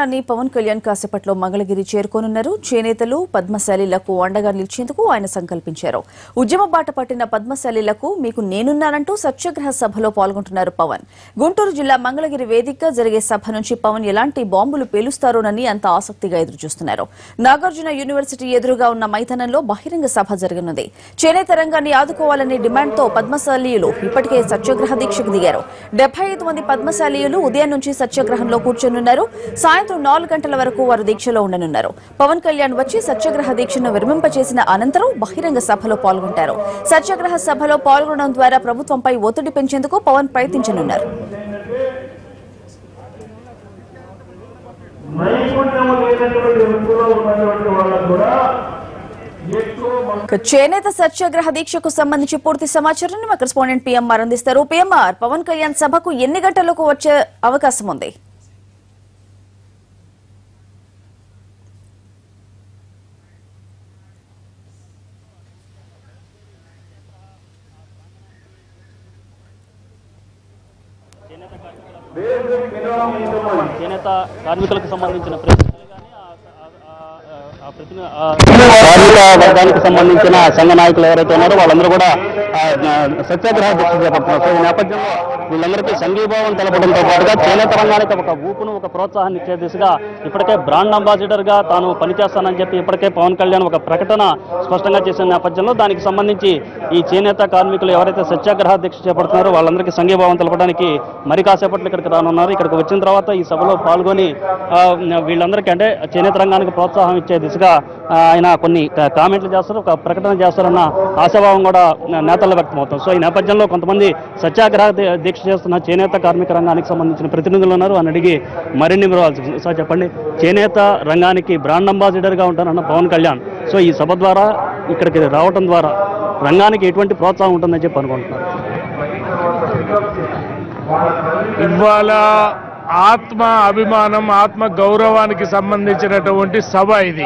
అని పవన్ కళ్యాణ్ కాసేపట్లో మంగళగిరి చేరుకోనున్నారు చేనేతలు పద్మశాలీలకు అండగా నిలిచేందుకు ఆయన సంకల్పించారు ఉద్యమ బాట పట్టిన పద్మశాలీలకు మీకు నేనున్నానంటూ సత్యాగ్రహ సభలో పాల్గొంటున్నారు పవన్ గుంటూరు జిల్లా మంగళగిరి వేదికగా జరిగే సభ నుంచి పవన్ ఎలాంటి బాంబులు పేలుస్తారోనని అంత ఆసక్తిగా ఎదురుచూస్తున్నారు నాగార్జున యూనివర్సిటీ ఎదురుగా ఉన్న మైదానంలో బహిరంగ సభ జరగనుంది చేనేత రంగాన్ని ఆదుకోవాలనే డిమాండ్తో పద్మశాలీయులు ఇప్పటికే సత్యాగ్రహ దీక్షకు దిగారు డెబ్బై ఐదు మంది పద్మశాలీయులు ఉదయం నుంచి సత్యాగ్రహంలో కూర్చొనున్నారు సాయంత్రం నాలుగు గంటల వరకు వారు దీక్షలో ఉండనున్నారు పవన్ కళ్యాణ్ వచ్చి సత్యాగ్రహ దీక్షను విరమింపచేసిన అనంతరం బహిరంగ సభలో పాల్గొంటారు సత్యాగ్రహ సభలో పాల్గొనడం ద్వారా ప్రభుత్వంపై ఒత్తిడి పెంచేందుకు పవన్ ప్రయత్నించనున్నారు నైపుణ్యం లేనటువంటి వృత్తిలో ఉన్నటువంటి వాళ్ళకు కూడా ఎక్కువ మంది ఇక చేనేత సత్యాగ్రహ దీక్షకు సంబంధించి పూర్తి సమాచారాన్ని మా కరెస్పాండెంట్ పిఎంఆర్ అందిస్తారు పిఎంఆర్ పవన్ కళ్యాణ్ సభకు ఎన్ని గంటలకు వచ్చే అవకాశం ఉంది basic minimum income చేనేత కార్మికులకు సంబంధించిన ప్రతినిధులు కానీ ఆ- ఆ- ఆ- ఆ ప్రతిని- ఆ కార్మిక వర్గానికి సంబంధించిన సంఘ నాయకులు ఎవరైతే ఉన్నారో వాళ్ళందరూ కూడా ఆ, ఆ, సత్యాగ్రహ దీక్ష చేపడుతున్నారు సో ఈ నేపథ్యంలో వీళ్ళందరికీ సంఘీభావం తెలపడంతో పాటుగా చేనేత రంగానికి ఒక ఊపును ఒక ప్రోత్సాహాన్ని ఇచ్చే దిశగా ఇప్పటికే బ్రాండ్ అంబాసిడర్ గా తాను పనిచేస్తానని చెప్పి ఇప్పటికే పవన్ కళ్యాణ్ ఒక ప్రకటన స్పష్టంగా చేసిన నేపథ్యంలో దానికి సంబంధించి ఈ చేనేత కార్మికులు ఎవరైతే సత్యాగ్రహ దీక్ష చేపడుతున్నారో వాళ్ళందరికీ సంఘీభావం తెలపడానికి మరి కాసేపట్లో ఇక్కడికి రానున్నారు ఇక్కడికి వచ్చిన తర్వాత ఈ సభలో పాల్గొని ఆ, వీళ్ళందరికీ అంటే చేనేత రంగానికి ప్రోత్సాహం ఇచ్చే దిశగా ఆ, ఆయన కొన్ని క- కామెంట్లు చేస్తారు ఒక ప్రకటన చేస్తారన్న ఆశాభావం కూడా నేతల్లో వ్యక్తమవుతుంది సో ఈ నేపథ్యంలో కొంతమంది సత్యాగ్రహ దీ- దీక్ష చేస్తున్న చేనేత కార్మిక రంగానికి సంబంధించిన ప్రతినిధులు ఉన్నారు అని అడిగి మరిన్ని వివరాలు సార్ చెప్పండి చేనేత రంగానికి బ్రాండ్ అంబాసిడర్గా ఉంటానన్న పవన్ కళ్యాణ్ సో ఈ సభ ద్వారా ఇక్కడికి రావడం ద్వారా రంగానికి ఎటువంటి ప్రోత్సాహం ఉంటుందని చెప్పి అనుకుంటున్నారు ఇవాళ ఆత్మ అభిమానం ఆత్మ గౌరవానికి సంబంధించినటువంటి సభ ఇది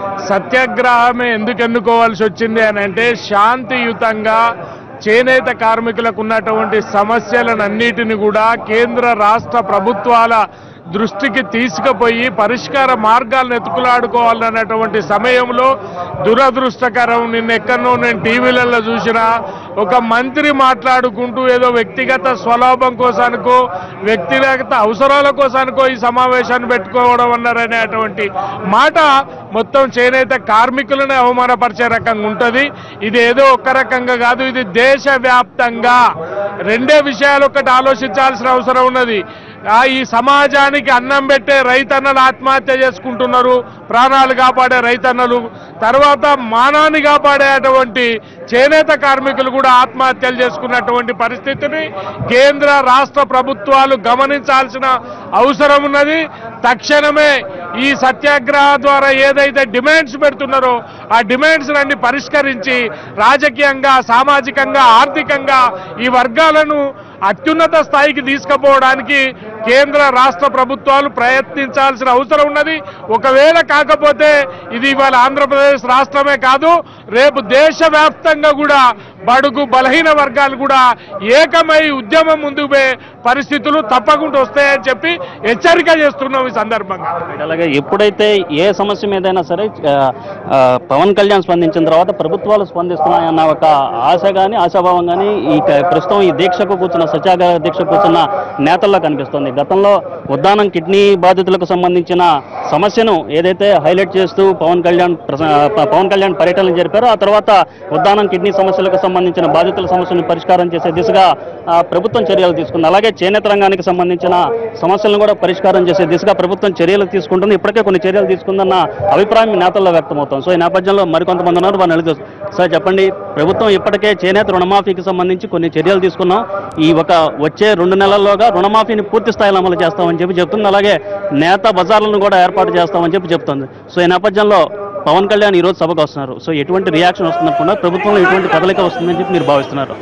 సత్యాగ్రహమే ఎందుకు ఎన్నుకోవాల్సి వచ్చింది అని అంటే శాంతియుతంగా చేనేత కార్మికులకు ఉన్నటువంటి సమస్యలనన్నిటిని కూడా కేంద్ర రాష్ట్ర ప్రభుత్వాల దృష్టికి తీసుకుపోయి పరిష్కార మార్గాలను ఎత్తుకులాడుకోవాలన్నటువంటి సమయంలో దురదృష్టకరం నిన్న ఎక్కడనో నేను టీవీలలో చూసిన ఒక మంత్రి మాట్లాడుకుంటూ ఏదో వ్యక్తిగత స్వలాభం కోసానికో వ్యక్తిగత అవసరాల కోసానికో ఈ సమావేశాన్ని పెట్టుకోవడం అన్నారనేటువంటి మాట మొత్తం చేనేత కార్మికులను అవమానపరిచే రకంగా ఉంటుంది ఇది ఏదో ఒక్క రకంగా కాదు ఇది దేశవ్యాప్తంగా రెండే విషయాలు ఒకటి ఆలోచించాల్సిన అవసరం ఉన్నది ఆ ఈ సమాజానికి అన్నం పెట్టే రైతన్నలు ఆత్మహత్య చేసుకుంటున్నారు ప్రాణాలు కాపాడే రైతన్నలు తర్వాత మానాన్ని కాపాడేటువంటి చేనేత కార్మికులు కూడా ఆత్మహత్యలు చేసుకున్నటువంటి పరిస్థితిని కేంద్ర రాష్ట్ర ప్రభుత్వాలు గమనించాల్సిన అవసరం ఉన్నది తక్షణమే ఈ సత్యాగ్రహ ద్వారా ఏదైతే డిమాండ్స్ పెడుతున్నారో ఆ డిమాండ్స్ అన్ని పరిష్కరించి రాజకీయంగా సామాజికంగా ఆర్థికంగా ఈ వర్గాలను అత్యున్నత స్థాయికి తీసుకుపోవడానికి కేంద్ర రాష్ట్ర ప్రభుత్వాలు ప్రయత్నించాల్సిన అవసరం ఉన్నది ఒకవేళ కాకపోతే ఇది ఇవాళ ఆంధ్రప్రదేశ్ రాష్ట్రమే కాదు రేపు దేశవ్యాప్తంగా కూడా బడుగు బలహీన వర్గాలు కూడా ఏకమై ఉద్యమం ముందుకు పోయే పరిస్థితులు తప్పకుండా వస్తాయని చెప్పి హెచ్చరిక చేస్తున్నాం ఈ సందర్భంగా అలాగే ఎప్పుడైతే ఏ సమస్య మీదైనా సరే ఆ, ఆ, పవన్ కళ్యాణ్ స్పందించిన తర్వాత ప్రభుత్వాలు స్పందిస్తున్నాయన్న ఒక ఆశ కానీ ఆశాభావం కానీ ఈ క- ప్రస్తుతం ఈ దీక్షకు కూర్చున్న సత్యాగ్రహ దీక్ష కూర్చున్న నేతల్లో కనిపిస్తుంది గతంలో ఉద్దానం కిడ్నీ బాధితులకు సంబంధించిన సమస్యను ఏదైతే హైలైట్ చేస్తూ పవన్ కళ్యాణ్ ప్రస- ప- పవన్ కళ్యాణ్ పర్యటనలు జరిపారో ఆ తర్వాత ఉద్దానం కిడ్నీ సమస్యలకు సంబంధించిన బాధితుల సమస్యను పరిష్కారం చేసే దిశగా ఆ, ప్రభుత్వం చర్యలు తీసుకుంది అలాగే చేనేత రంగానికి సంబంధించిన సమస్యలను కూడా పరిష్కారం చేసే దిశగా ప్రభుత్వం చర్యలు తీసుకుంటుంది ఇప్పటికే కొన్ని చర్యలు తీసుకుందన్న అభిప్రాయం ఈ నేతల్లో వ్యక్తమవుతుంది సో ఈ నేపథ్యంలో మరికొంతమంది ఉన్నారు వాళ్ళు అడుగుతారు సార్ చెప్పండి ప్రభుత్వం ఇప్పటికే చేనేత రుణమాఫీకి సంబంధించి కొన్ని చర్యలు తీసుకున్నాం ఈ ఒక వచ్చే రెండు నెలల్లోగా రుణమాఫీని పూర్తి స్థాయిలో అమలు చేస్తామని చెప్పి చెప్తుంది అలాగే నేత బజార్లను కూడా ఏర్పాటు చేస్తామని చెప్పి చెప్తుంది సో ఈ నేపథ్యంలో పవన్ కళ్యాణ్ ఈ రోజు సభకు వస్తున్నారు సో ఎటువంటి రియాక్షన్ వస్తుందనుకున్నా ప్రభుత్వంలో ఎటువంటి కదలిక వస్తుందని చెప్పి మీరు భావిస్తున్నారు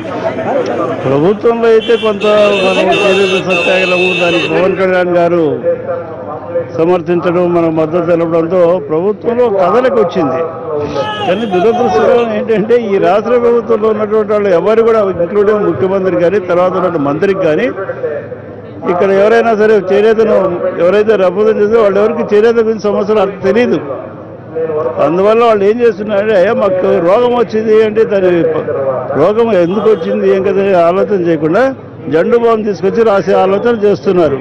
ప్రభుత్వంలో అయితే కొంత మనం చేనేత సత్యాగ్రహము దానికి పవన్ కళ్యాణ్ గారు సమర్థించడం మనకు మద్దతు తెలపడంతో ప్రభుత్వంలో కదలిక వచ్చింది కానీ దురదృష్టకరం ఏంటంటే ఈ రాష్ట్ర ప్రభుత్వంలో ఉన్నటువంటి వాళ్ళు ఎవరు కూడా ఇంక్లూడింగ్ ముఖ్యమంత్రి కానీ తర్వాత ఉన్నటువంటి మంత్రికి కానీ ఇక్కడ ఎవరైనా సరే చేనేతను ఎవరైతే రబ్బుదం చేస్తే వాళ్ళు ఎవరికి చేనేత గురించి సమస్యలు అర్థం తెలియదు అందువల్ల వాళ్ళు ఏం చేస్తున్నారంటే "అయ్యా, మాకు రోగం వచ్చింది అంటే దాని ప- రోగం ఎందుకు వచ్చింది ఏం కదా ఆలోచన చేయకుండా జండు బాంబు తీసుకొచ్చి రాసే ఆలోచన చేస్తున్నారు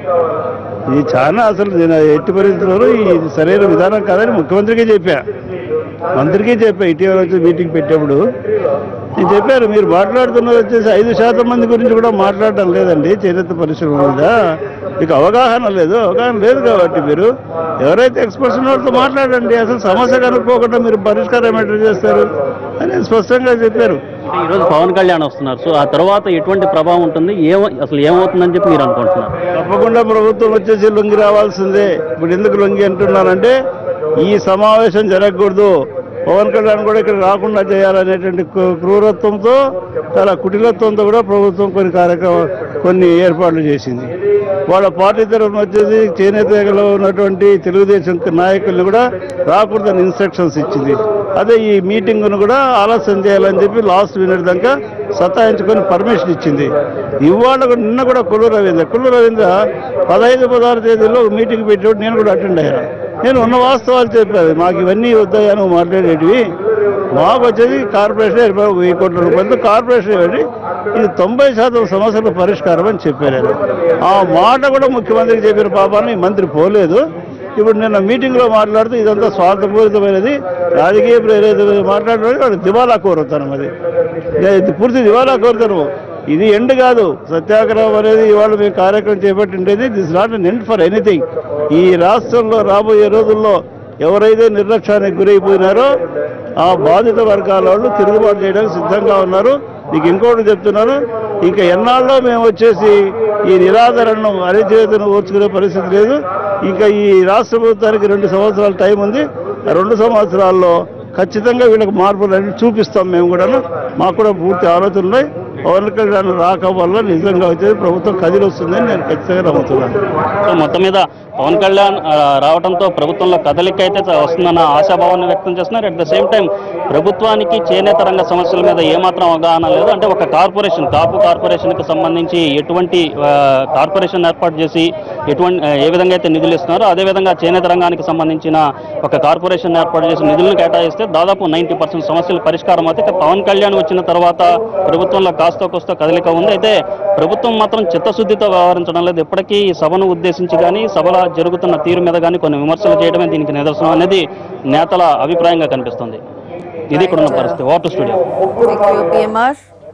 ఇది చాలా అసలు నేను ఎట్టి పరిస్థితుల్లో ఇది సరైన విధానం కాదని ముఖ్యమంత్రికి చెప్పా మంత్రికి చెప్పా ఇటీవల వచ్చి మీటింగ్ పెట్టేప్పుడు నేను చెప్పారు మీరు మాట్లాడుతున్నది వచ్చేసి ఐదు శాతం మంది గురించి కూడా మాట్లాడటం లేదండి చేనేత పరిశ్రమ మీద మీకు అవగాహన లేదు అవగాహన లేదు కాబట్టి మీరు ఎవరైతే ఎక్స్పర్ట్స్ ఉన్నారో మాట్లాడండి అసలు సమస్య కనుక్కోకుండా మీరు పరిష్కారం ఎట్లా చేస్తారు అని స్పష్టంగా చెప్పారు అంటే ఈరోజు పవన్ కళ్యాణ్ వస్తున్నారు సో ఆ తర్వాత ఎటువంటి ప్రభావం ఉంటుంది ఏమ అసలు ఏమవుతుందని చెప్పి మీరు అనుకుంటున్నారు తప్పకుండా ప్రభుత్వం వచ్చేసి లొంగి రావాల్సిందే ఇప్పుడు ఎందుకు లొంగి అంటున్నానంటే ఈ సమావేశం జరగకూడదు పవన్ కళ్యాణ్ కూడా ఇక్కడ రాకుండా చేయాలనేటువంటి క్రూ- క్రూరత్వంతో చాలా కుటిలత్వంతో కూడా ప్రభుత్వం కొన్ని కార్యక్రమ కొన్ని ఏర్పాట్లు చేసింది వాళ్ళ పార్టీ తరఫున వచ్చేసి చేనేతలో ఉన్నటువంటి తెలుగుదేశం నాయకుల్ని కూడా రాకూడదని ఇన్స్ట్రక్షన్స్ ఇచ్చింది అదే ఈ మీటింగ్ను కూడా ఆలస్యం చేయాలని చెప్పి లాస్ట్ మినిట్ దాకా సతాయించుకొని పర్మిషన్ ఇచ్చింది ఇవాళ కూడా- నిన్న కూడా కొల్లు రవీంద్ర కొల్లు రవీంద్ర పదహైదు పదహారు తేదీలో ఒక మీటింగ్ పెట్టినప్పుడు నేను కూడా అటెండ్ అయ్యాను నేను ఉన్న వాస్తవాలు చెప్పాను మాకు ఇవన్నీ వద్దాయా నువ్వు మాట్లాడేటివి మాకు వచ్చేది కార్పొరేషన్ ఇరవై ఒక వెయ్యి కోట్ల రూపాయలతో కార్పొరేషన్ ఇవ్వండి ఇది తొంభై శాతం సమస్యల పరిష్కారం అని చెప్పారు ఆయన. ఆ మాట కూడా ముఖ్యమంత్రికి చెప్పిన పాపాన్ని ఈ మంత్రి పోలేదు ఇప్పుడు నిన్న మీటింగ్లో మాట్లాడుతూ ఇదంతా స్వార్థపూరితమైనది రాజకీయ ప్రేరితమైన మాట్లాడడం వాడు దివాలా కోరుతాను అది ఇది పూర్తి దివాలా కోరుతాను ఇది ఎండ్ కాదు సత్యాగ్రహం అనేది ఇవాళ మేము కార్యక్రమం చేపట్టిండేది this not an end for anything ఈ రాష్ట్రంలో రాబోయే రోజుల్లో ఎవరైతే నిర్లక్ష్యానికి గురైపోయినారో ఆ బాధిత వర్గాల వాళ్ళు తిరుగుబాటు చేయడానికి సిద్ధంగా ఉన్నారు నీకు ఇంకోటి చెప్తున్నాను ఇంకా ఎన్నాళ్ళలో మేము వచ్చేసి ఈ నిరాదరణను అరిచేతను ఓర్చుకునే పరిస్థితి లేదు ఇంకా ఈ రాష్ట్ర ప్రభుత్వానికి రెండు సంవత్సరాల టైం ఉంది ఆ రెండు సంవత్సరాల్లో ఖచ్చితంగా వీళ్ళకి మార్పులు అన్ని చూపిస్తాం మేము కూడాను మాకు కూడా పూర్తి ఆలోచనలు ఉన్నాయి పవన్ కళ్యాణ్ రాక వల్ల నిజంగా వచ్చేది ప్రభుత్వం కదిలి వస్తుందని నేను ఖచ్చితంగా నమ్ముతున్నాను సో మొత్తం మీద పవన్ కళ్యాణ్ ఆ, రావడంతో ప్రభుత్వంలో కదలిక అయితే చ- వస్తుందన్న ఆశాభావాన్ని వ్యక్తం చేస్తున్నారు అట్ ద సేమ్ టైం ప్రభుత్వానికి చేనేత రంగ సమస్యల మీద ఏమాత్రం అవగాహన లేదు అంటే ఒక కార్పొరేషన్ కాపు కార్పొరేషన్కి సంబంధించి ఎటువంటి ఆ, కార్పొరేషన్ ఏర్పాటు చేసి ఎటువంటి ఆ, ఏ విధంగా అయితే నిధులు ఇస్తున్నారో అదేవిధంగా చేనేత రంగానికి సంబంధించిన ఒక కార్పొరేషన్ ఏర్పాటు చేసి నిధులను కేటాయిస్తే దాదాపు నైంటీ పర్సెంట్ సమస్యలు పరిష్కారం అవుతాయి ఇక పవన్ కళ్యాణ్ వచ్చిన తర్వాత ప్రభుత్వంలో కాస్త కోస్త కదలిక ఉంది అయితే ప్రభుత్వం మాత్రం చిత్తశుద్ధితో వ్యవహరించడం లేదు ఇప్పటికీ ఈ సభను ఉద్దేశించి కానీ సభలో జరుగుతున్న తీరు మీద కానీ కొన్ని విమర్శలు చేయడమే దీనికి నిదర్శనం అనేది నేతల అభిప్రాయంగా కనిపిస్తుంది ఇది ఇక్కడ ఉన్న పరిస్థితి water studio Thank you, PMR.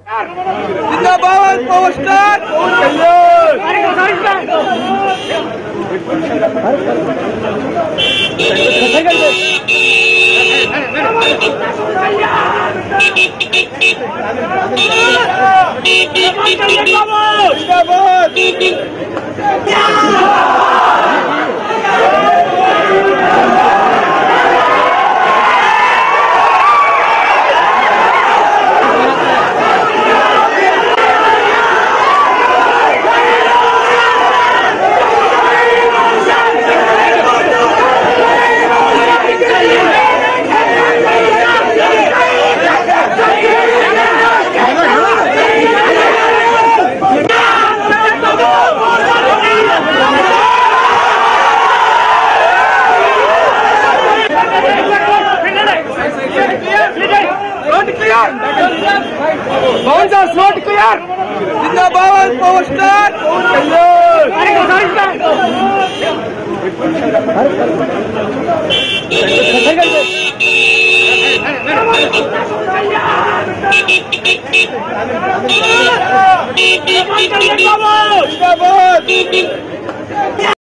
जिंदाबाद पावर स्टार रोड क्लियर कौन सा स्लॉट क्लियर जिंदाबाद पावर स्टार जिंदाबाद